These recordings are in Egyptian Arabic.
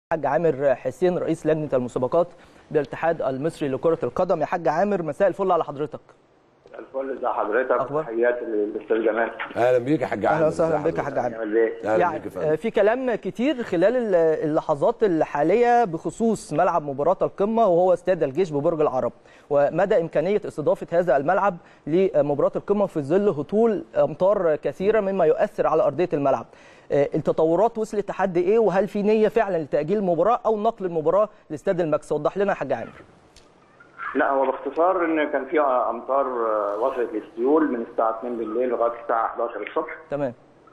الحاج عامر حسين رئيس لجنه المسابقات بالاتحاد المصري لكره القدم يا حاج عامر مساء الفل على حضرتك الفل ازي حضرتك أخبار؟ تحياتي للاستاذ جمال اهلا بيك يا حاج عامر اهلا وسهلا ازي بك يا حاج حضرتك؟ عامر جمال بيه اهلا يعني بيك يا فندم آه، في كلام كتير خلال ال- اللحظات الحاليه بخصوص ملعب مباراه القمه وهو استاد الجيش ببرج العرب ومدى امكانيه استضافه هذا الملعب لمباراه القمه في ظل هطول امطار كثيره مما يؤثر على ارضيه الملعب آه، التطورات وصلت لحد ايه وهل في نيه فعلا لتاجيل المباراه او نقل المباراه لاستاد الماكس وضح لنا يا حاج عامر لا هو باختصار ان كان في امطار آه، وصلت للسيول من الساعه 2 بالليل لغايه الساعه 11 الصبح تمام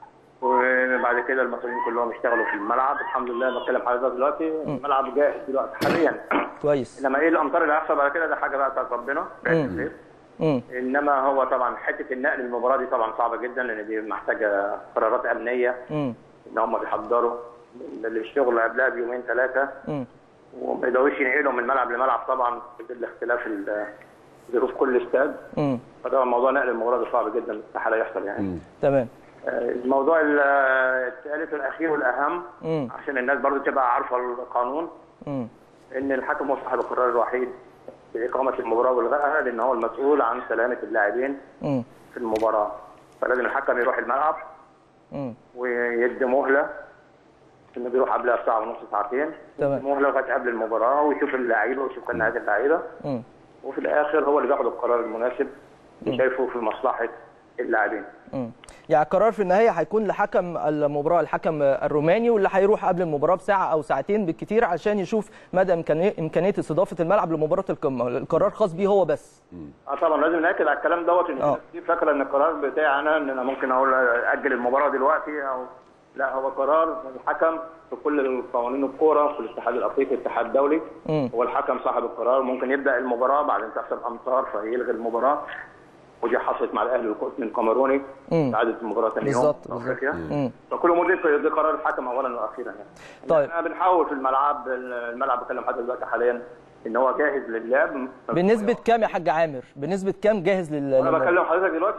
وبعد كده المصريين كلهم اشتغلوا في الملعب الحمد لله بتكلم حضرتك دلوقتي الملعب جاهز دلوقتي حاليا كويس انما ايه الامطار اللي هيحصل بعد كده ده حاجه بقى بتاعت ربنا بعد الخير. امم انما هو طبعا حته النقل المباراه دي طبعا صعبه جدا لان دي محتاجه قرارات امنيه امم ان هم بيحضروا للشغل قبلها بيومين ثلاثه امم وما يقدروش ينقلوا من ملعب لملعب طبعا بظل اختلاف ال- ظروف كل استاد امم فطبعا موضوع نقل المباراه ده صعب جدا استحاله يحصل يعني تمام آه، الموضوع ال- الثالث والاخير والاهم امم عشان الناس برضو تبقى عارفه القانون امم ان الحكم هو صاحب القرار الوحيد في اقامه المباراه والغائها لان هو المسؤول عن سلامه اللاعبين امم في المباراه فلازم الحكم يروح الملعب امم ويدي مهله انه بيروح قبلها بساعه ونص ساعتين تمام. يدي مهله لغايه قبل المباراه ويشوف اللعيبه ويشوف قناعات اللعيبه امم وفي الاخر هو اللي بياخد القرار المناسب اللي شايفه في مصلحه اللاعبين مم. يعني القرار في النهايه هيكون لحكم المباراه الحكم الروماني واللي هيروح قبل المباراه بساعه او ساعتين بالكثير عشان يشوف مدى امكانيه امكانيه استضافه الملعب لمباراه القمه القرار خاص بيه هو بس اه طبعا لازم ناكد على الكلام دوت ان آه. الناس كتير فاكره ان القرار بتاعي انا ان انا ممكن اقول اجل المباراه دلوقتي او لا هو قرار الحكم في كل قوانين الكوره في الاتحاد الافريقي الاتحاد الدولي مم. هو الحكم صاحب القرار ممكن يبدا المباراه بعدين تحصل امطار فيلغي المباراه ودي حصلت مع الاهلي القطن الكاميروني مم. عادت المباراه ثاني يوم بالظبط، في بالظبط. افريقيا مم. فكل امور دي دي قرار الحكم اولا واخيرا يعني طيب. احنا بنحاول في الملعب الملعب بكلم حضرتك دلوقتي حاليا ان هو جاهز للعب بنسبه كام يا حاج عامر بنسبه كام جاهز لل انا لل- بكلم حضرتك دلوقتي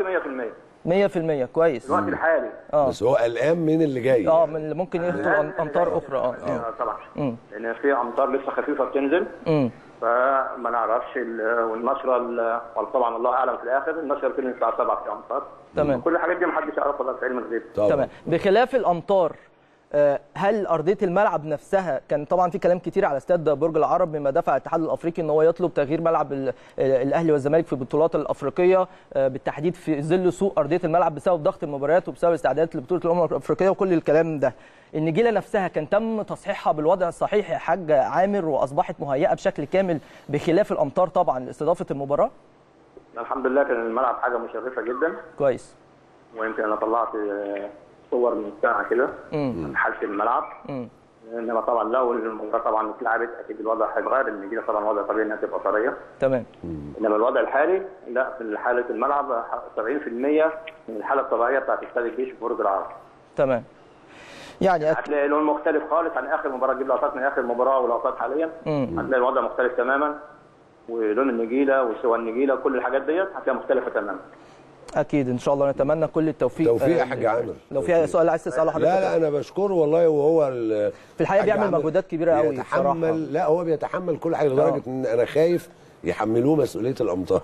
100% 100% كويس الوقت الحالي اه بس هو قلقان من اللي جاي اه من اللي ممكن يخطر أم- امطار اخرى اه اه آه، طبعا مم. لان في امطار لسه خفيفه بتنزل امم فما نعرفش ال- والنشره ال- طبعا الله اعلم في الاخر النشره بتنزل الساعه 7 في امطار تمام. كل الحاجات دي محدش يعرفها بقى في علم الغيب طبعا تمام بخلاف الامطار آه، هل ارضيه الملعب نفسها كان طبعا في كلام كتير على استاد برج العرب مما دفع الاتحاد الافريقي ان هو يطلب تغيير ملعب ال- آه، الاهلي والزمالك في البطولات الافريقيه آه، بالتحديد في ظل سوء ارضيه الملعب بسبب ضغط المباريات وبسبب استعدادات لبطوله الامم الافريقيه وكل الكلام ده النجيله نفسها كان تم تصحيحها بالوضع الصحيح يا حاج عامر واصبحت مهيئه بشكل كامل بخلاف الامطار طبعا لاستضافه المباراه الحمد لله كان الملعب حاجه مشرفه جدا كويس ويمكن انا طلعت آه، صور من ساعه كده امم عن حاله الملعب امم انما طبعا لو المباراه طبعا اتلعبت اكيد الوضع هيتغير النجيله طبعا وضع طبيعي انها تبقى طريه تمام انما الوضع الحالي لا في حاله الملعب 70% من الحاله الطبيعيه بتاعت استاد الجيش في برج العرب تمام يعني أك... هتلاقي لون مختلف خالص عن اخر مباراه تجيب لقطات من اخر مباراه ولقطات حاليا مم. هتلاقي الوضع مختلف تماما ولون النجيله وسوى النجيله كل الحاجات ديت هتلاقيها مختلفه تماما اكيد ان شاء الله نتمنى كل التوفيق توفيق يا آه، حاج عامر لو في توفيق. سؤال عايز تساله حضرتك لا لا انا بشكره والله وهو ال- في الحقيقه الحاج بيعمل عامر مجهودات كبيره قوي بصراحه بيتحمل لا هو بيتحمل كل حاجه لدرجه ان انا خايف يحملوه مسؤوليه الامطار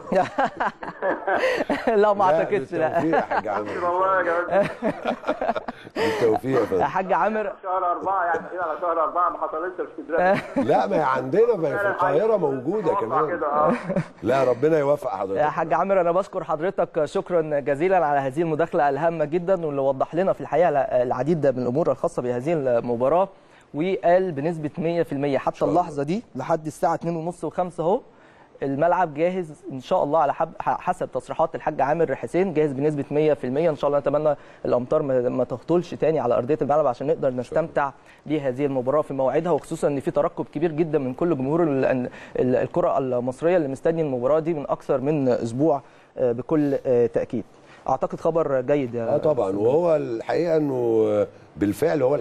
لا ما اعتقدش لا بالتوفيق يا حاج عامر والله يا جماعه بالتوفيق يا يا فندم حاج عامر شهر أربعة يعني إيه على شهر أربعة ما حصلتش في اسكندرية لا ما هي عندنا ما هي في القاهره موجوده كمان كده اه لا ربنا يوفق يا حضرتك حاج عامر انا بشكر حضرتك شكرا جزيلا على هذه المداخله الهامه جدا واللي وضح لنا في الحقيقه العديد من الامور الخاصه بهذه المباراه وقال بنسبه 100% حتى اللحظه دي لحد الساعه 2:30 و5 اهو الملعب جاهز ان شاء الله على حب حسب تصريحات الحاج عامر حسين جاهز بنسبه 100% ان شاء الله نتمنى الامطار ما ما تهطلش تاني على ارضيه الملعب عشان نقدر نستمتع بهذه المباراه في موعدها وخصوصا ان في ترقب كبير جدا من كل جمهور ال- ال- الكره المصريه اللي مستني المباراه دي من اكثر من اسبوع آه، بكل آه، تاكيد اعتقد خبر جيد يا اه طبعا وهو الحقيقه انه بالفعل هو